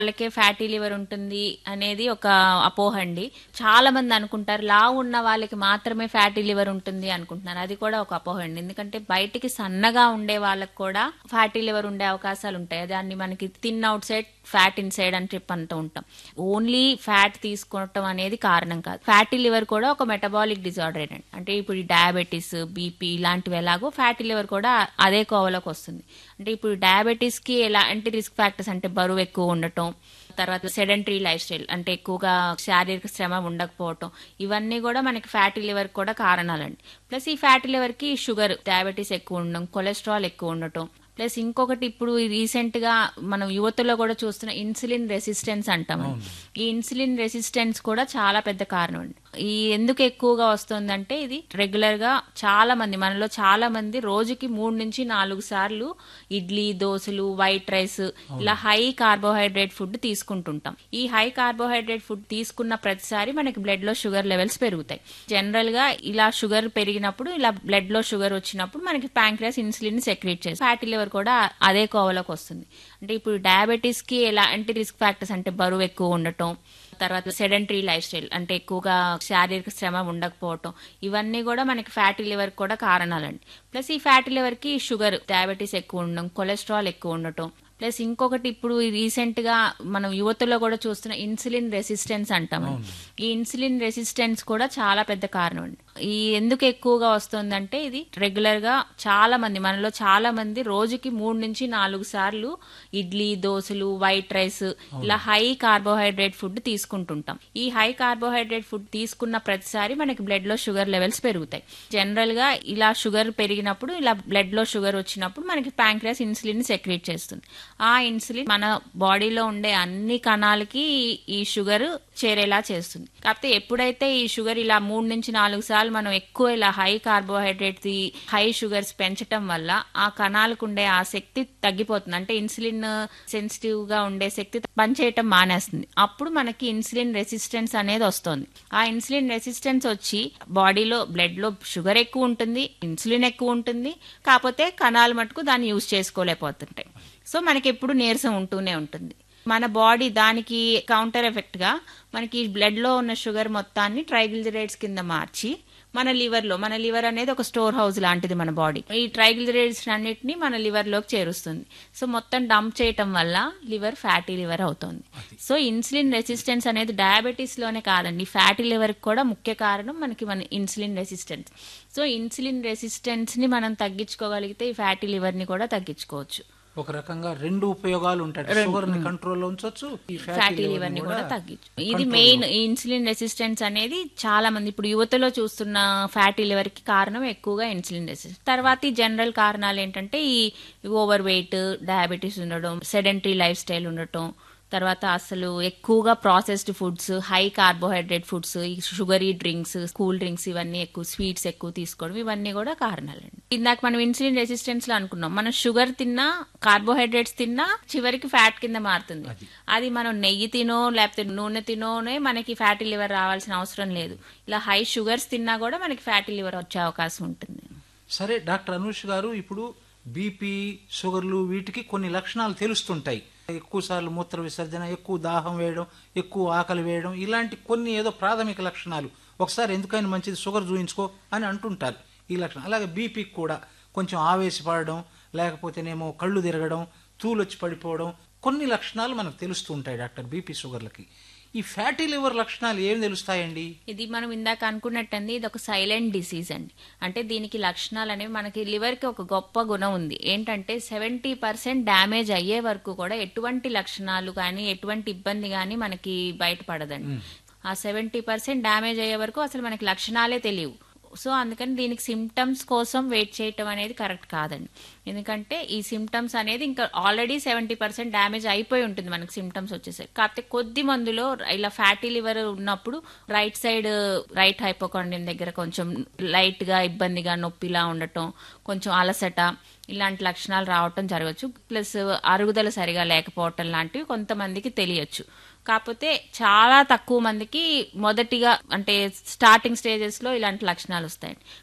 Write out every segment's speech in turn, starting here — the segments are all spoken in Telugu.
వాళ్ళకే ఫ్యాటీ లివర్ ఉంటుంది అనేది ఒక అపోహ అండి చాలా మంది అనుకుంటారు లావు ఉన్న వాళ్ళకి మాత్రమే ఫ్యాటీ లివర్ ఉంటుంది అనుకుంటున్నారు అది కూడా ఒక అపోహ అండి ఎందుకంటే బయటికి సన్నగా ఉండే వాళ్ళకి కూడా ఫ్యాటీ లివర్ ఉండే అవకాశాలు ఉంటాయి దాన్ని మనకి thin outside fat inside అని చెప్పి అంటూ ఉంటాం ఓన్లీ ఫ్యాట్ తీసుకోవటం అనేది కారణం కాదు ఫ్యాటీ లివర్ కూడా ఒక మెటబాలిక్ డిజార్డర్ అండి అంటే ఇప్పుడు ఈ డయాబెటీస్ బీపీ ఇలాంటివి ఎలాగో ఫ్యాటీ లివర్ కూడా అదే కోవలోకి వస్తుంది అంటే ఇప్పుడు డయాబెటీస్ కి ఎలాంటి రిస్క్ ఫ్యాక్టర్స్ అంటే బరువు ఎక్కువ ఉండటం తర్వాత సెడెంటరీ లైఫ్ స్టైల్ అంటే ఎక్కువగా శారీరక శ్రమ ఉండకపోవటం ఇవన్నీ కూడా మనకి ఫ్యాటీ లివర్ కూడా కారణాలండి ప్లస్ ఈ ఫ్యాటీ లివర్ కి షుగర్ డయాబెటీస్ ఎక్కువ ఉండడం కొలెస్ట్రాల్ ఎక్కువ ఉండటం ప్లస్ ఇంకొకటి ఇప్పుడు రీసెంట్ గా మనం యువతలో కూడా చూస్తున్న ఇన్సులిన్ రెసిస్టెన్స్ అంటాం ఈ ఇన్సులిన్ రెసిస్టెన్స్ కూడా చాలా పెద్ద కారణం అండి ఈ ఎందుకు ఎక్కువగా వస్తుందంటే ఇది రెగ్యులర్ గా చాలా మంది మనలో చాలా మంది రోజుకి మూడు నుంచి నాలుగు సార్లు ఇడ్లీ దోశలు వైట్ రైస్ ఇలా హై కార్బోహైడ్రేట్ ఫుడ్ తీసుకుంటుంటాం ఈ హై కార్బోహైడ్రేట్ ఫుడ్ తీసుకున్న ప్రతిసారి మనకి బ్లడ్ లో షుగర్ లెవెల్స్ పెరుగుతాయి జనరల్ గా ఇలా షుగర్ పెరిగినప్పుడు ఇలా బ్లడ్ లో షుగర్ వచ్చినప్పుడు మనకి ప్యాంక్రియాస్ ఇన్సులిన్ సెక్రేట్ చేస్తుంది ఫ్యాటీ లివర్ కూడా అదే కోవలోకి వస్తుంది అంటే ఇప్పుడు డయాబెటీస్ కి ఎలాంటి రిస్క్ ఫ్యాక్టర్స్ అంటే బరువు ఎక్కువ ఉండటం తర్వాత సెడెంటరీ లైఫ్ స్టైల్ అంటే ఎక్కువగా శారీరక శ్రమ ఉండకపోవటం ఇవన్నీ కూడా మనకి ఫ్యాటీ లివర్ కూడా కారణాలండి ప్లస్ ఈ ఫ్యాటీ లివర్ కి షుగర్ డయాబెటీస్ ఎక్కువ ఉండడం కొలెస్ట్రాల్ ఎక్కువ ఉండటం ప్లస్ ఇంకొకటి ఇప్పుడు రీసెంట్ గా మనం యువతలో కూడా చూస్తున్న ఇన్సులిన్ రెసిస్టెన్స్ అంటాం ఈ ఇన్సులిన్ రెసిస్టెన్స్ కూడా చాలా పెద్ద కారణం అండి ఈ ఎందుకు ఎక్కువగా వస్తుందంటే ఇది రెగ్యులర్ గా చాలా మంది మనలో చాలా మంది రోజుకి మూడు నుంచి నాలుగు సార్లు ఇడ్లీ దోశలు వైట్ రైస్ ఇలా హై కార్బోహైడ్రేట్ ఫుడ్ తీసుకుంటుంటాం ఈ హై కార్బోహైడ్రేట్ ఫుడ్ తీసుకున్న ప్రతిసారి మనకి బ్లడ్ లో షుగర్ లెవెల్స్ పెరుగుతాయి జనరల్ గా ఇలా షుగర్ పెరిగినప్పుడు ఇలా బ్లడ్ లో షుగర్ వచ్చినప్పుడు మనకి ప్యాంక్రియాస్ ఇన్సులిన్ సెక్రేట్ చేస్తుంది ఆ ఇన్సులిన్ మన బాడీలో ఉండే అన్ని కణాలకి ఈ షుగర్ చేరేలా చేస్తుంది కాకపోతే ఎప్పుడైతే ఈ షుగర్ ఇలా మూడు నుంచి నాలుగు సార్లు మనం ఎక్కువ ఇలా హై కార్బోహైడ్రేట్ హై షుగర్స్ పెంచటం వల్ల ఆ కణాలకు ఉండే ఆ శక్తి తగ్గిపోతుంది అంటే ఇన్సులిన్ సెన్సిటివ్ గా ఉండే శక్తి పనిచేయటం మానేస్తుంది అప్పుడు మనకి ఇన్సులిన్ రెసిస్టెన్స్ అనేది వస్తుంది ఆ ఇన్సులిన్ రెసిస్టెన్స్ వచ్చి బాడీలో బ్లడ్ లో షుగర్ ఎక్కువ ఉంటుంది ఇన్సులిన్ ఎక్కువ ఉంటుంది కాకపోతే కణాలు మటుకు దాన్ని యూజ్ చేసుకోలేకపోతుంటాయి సో మనకి ఎప్పుడు నీరసం ఉంటూనే ఉంటుంది మన బాడీ దానికి కౌంటర్ ఎఫెక్ట్ గా మనకి బ్లడ్ లో ఉన్న షుగర్ మొత్తాన్ని ట్రైగ్లిజరైడ్స్ కింద మార్చి మన లివర్ లో మన లివర్ అనేది ఒక స్టోర్ హౌస్ లాంటిది మన బాడీ ఈ ట్రైగ్లిజరైడ్స్ అన్నిటిని మన లివర్ లోకి చేరుస్తుంది సో మొత్తం డంప్ చేయటం వల్ల లివర్ ఫ్యాటీ లివర్ అవుతుంది సో ఇన్సులిన్ రెసిస్టెన్స్ అనేది డయాబెటీస్ లోనే కాదండి ఫ్యాటీ లివర్ కూడా ముఖ్య కారణం మనకి మన insulin resistance so insulin resistance ని మనం తగ్గించుకోగలిగితే ఈ ఫ్యాటీ లివర్ ని కూడా తగ్గించుకోవచ్చు ఒక రకంగా రెండు ఉపయోగాలు ఉంటాయి షుగర్ ని కంట్రోల్లో ఉంచవచ్చు ఈ ఫ్యాటీ లివర్ ని కూడా తగ్గించు ఇది మెయిన్ ఇన్సులిన్ రెసిస్టెన్స్ అనేది చాలా మంది ఇప్పుడు యువతలో చూస్తున్న ఫ్యాటీ లివర్ కి కారణం ఎక్కువగా ఇన్సులిన్ రెసిస్టెన్స్ తర్వాత ఈ జనరల్ కారణాలు ఏంటంటే ఈ ఓవర్ వెయిట్ డయాబెటీస్ ఉండడం సెడెంటరీ లైఫ్ స్టైల్ ఉండటం తర్వాత అసలు ఎక్కువగా processed foods high carbohydrate foods ఈ షుగరీ డ్రింక్స్ కూల్ డ్రింక్స్ ఇవన్నీ ఎక్కువ స్వీట్స్ ఎక్కువ తీసుకోవడం ఇవన్నీ కూడా కారణాలండి ఇందాక మనం ఇన్సులిన్ రెసిస్టెన్స్ లో అనుకున్నాం మనం షుగర్ తిన్నా కార్బోహైడ్రేట్స్ తిన్నా చివరికి ఫ్యాట్ కింద మారుతుంది అది మనం నెయ్యి తినో లేకపోతే నూనె తినోనే మనకి ఫ్యాటీ లివర్ రావాల్సిన అవసరం లేదు ఇలా హై షుగర్స్ తిన్నా కూడా మనకి ఫ్యాటీ లివర్ వచ్చే అవకాశం ఉంటుంది సరే డాక్టర్ అనూష్ గారు ఇప్పుడు బీపీ షుగర్లు వీటికి కొన్ని లక్షణాలు తెలుస్తుంటాయి ఎక్కువ సార్లు మూత్ర విసర్జన ఎక్కువ దాహం వేయడం ఎక్కువ ఆకలి వేయడం ఇలాంటి కొన్ని ఏదో ప్రాథమిక లక్షణాలు ఒకసారి ఎందుకైనా మంచిది షుగర్ చూయించుకో అని అంటుంటారు ఈ లక్షణం అలాగే బీపీకి కూడా కొంచెం ఆవేశపడడం లేకపోతేనేమో కళ్ళు తిరగడం తూలొచ్చి పడిపోవడం కొన్ని లక్షణాలు మనకు తెలుస్తూ ఉంటాయి డాక్టర్ బీపీ షుగర్లకి ఈ ఫ్యాటీ లివర్ లక్షణాలు ఏం తెలుస్తాయండి ఇది మనం ఇందాక అనుకున్నట్టండి ఇది ఒక సైలెంట్ డిసీజ్ అండి అంటే దీనికి లక్షణాలు అనేవి మనకి లివర్ కి ఒక గొప్ప గుణం ఉంది ఏంటంటే సెవెంటీ పర్సెంట్ డ్యామేజ్ అయ్యే వరకు కూడా ఎటువంటి లక్షణాలు కానీ ఎటువంటి ఇబ్బంది కానీ మనకి బయటపడదండి ఆ సెవెంటీ పర్సెంట్ డ్యామేజ్ అయ్యే వరకు అసలు మనకి లక్షణాలే తెలియవు సో అందుకని దీనికి సిమ్టమ్స్ కోసం వెయిట్ చేయటం అనేది కరెక్ట్ కాదండి ఎందుకంటే ఈ సిమ్టమ్స్ అనేది ఇంకా ఆల్రెడీ సెవెంటీ పర్సెంట్ డ్యామేజ్ అయిపోయి ఉంటుంది మనకి సిమ్టమ్స్ వచ్చేసరికి కాకపోతే కొద్ది మందులో ఇలా ఫ్యాటీ లివర్ ఉన్నప్పుడు రైట్ సైడ్ రైట్ హైపోకాండియం దగ్గర కొంచెం లైట్ గా ఇబ్బందిగా నొప్పిలా ఉండటం కొంచెం అలసట ఇలాంటి లక్షణాలు రావటం జరగచ్చు ప్లస్ అరుగుదల సరిగా లేకపోవటం లాంటివి కొంతమందికి తెలియచ్చు కాకపోతే చాలా తక్కువ మందికి మొదటిగా అంటే స్టార్టింగ్ స్టేజెస్ లో ఇలాంటి లక్షణాలు వస్తాయి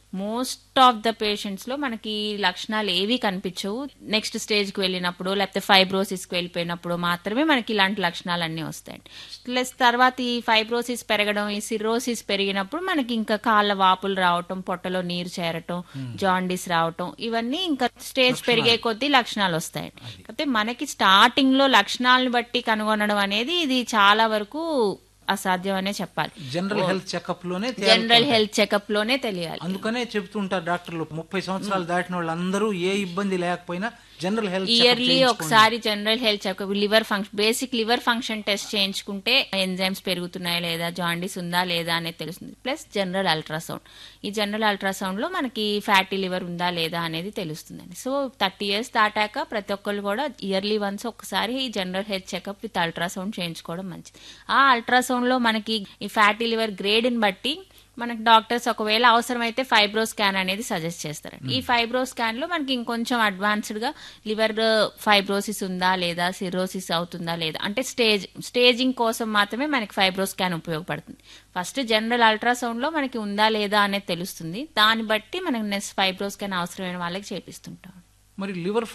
మోస్ట్ ఆఫ్ ద పేషెంట్స్ లో మనకి లక్షణాలు ఏవి కనిపించవు నెక్స్ట్ స్టేజ్ కి వెళ్ళినప్పుడు లేకపోతే ఫైబ్రోసిస్ కి వెళ్ళిపోయినప్పుడు మాత్రమే మనకి ఇలాంటి లక్షణాలు అన్ని వస్తాయి ప్లస్ తర్వాత ఈ ఫైబ్రోసిస్ పెరగడం ఈ సిరోసిస్ పెరిగినప్పుడు మనకి ఇంకా కాళ్ళ వాపులు రావటం పొట్టలో నీరు చేరటం జాండీస్ రావటం ఇవన్నీ ఇంకా స్టేజ్ పెరిగే కొద్దీ లక్షణాలు వస్తాయి కాకపోతే మనకి స్టార్టింగ్ లో లక్షణాలను బట్టి కనుగొనడం అనేది ఇది చాలా వరకు అసాధ్యం అనే చెప్పాలి జనరల్ హెల్త్ చెకప్ లోనే తేలుతుంది. జనరల్ హెల్త్ చెకప్ లోనే తెలియాలి అందుకనే చెప్తుంటారు డాక్టర్లు ముప్పై సంవత్సరాలు దాటిన వాళ్ళందరూ ఏ ఇబ్బంది లేకపోయినా జనరల్ హెల్త్ ఇయర్లీ ఒకసారి general health checkup liver function basic liver function test చేయించుకుంటే ఎంజైమ్స్ పెరుగుతున్నాయా లేదా జాండీస్ ఉందా లేదా అనేది తెలుస్తుంది ప్లస్ జనరల్ అల్ట్రాసౌండ్ ఈ జనరల్ అల్ట్రాసౌండ్ లో మనకి ఫ్యాటీ లివర్ ఉందా లేదా అనేది తెలుస్తుందండి సో థర్టీ ఇయర్స్ దాటాక ప్రతి ఒక్కళ్ళు కూడా ఇయర్లీ వన్స్ ఒకసారి ఈ general health checkup with ultrasound చేయించుకోవడం మంచిది ఆ అల్ట్రాసౌండ్ లో మనకి ఈ ఫ్యాటీ లివర్ గ్రేడ్ని బట్టి మనకి డాక్టర్స్ ఒకవేళ అవసరమైతే ఫైబ్రో స్కాన్ అనేది సజెస్ట్ చేస్తారు ఈ ఫైబ్రో స్కాన్ లో మనకి ఇంకొంచెం అడ్వాన్స్డ్ గా లివర్ ఫైబ్రోసిస్ ఉందా లేదా సిరోసిస్ అవుతుందా లేదా అంటే స్టేజ్ స్టేజింగ్ కోసం మాత్రమే మనకి ఫైబ్రో స్కాన్ ఉపయోగపడుతుంది ఫస్ట్ జనరల్ అల్ట్రాసౌండ్ లో మనకి ఉందా లేదా అనేది తెలుస్తుంది దాన్ని బట్టి మనకి నెక్స్ట్ ఫైబ్రో స్కాన్ అవసరమైన వాళ్ళకి చేపిస్తుంటాం మరి లివర్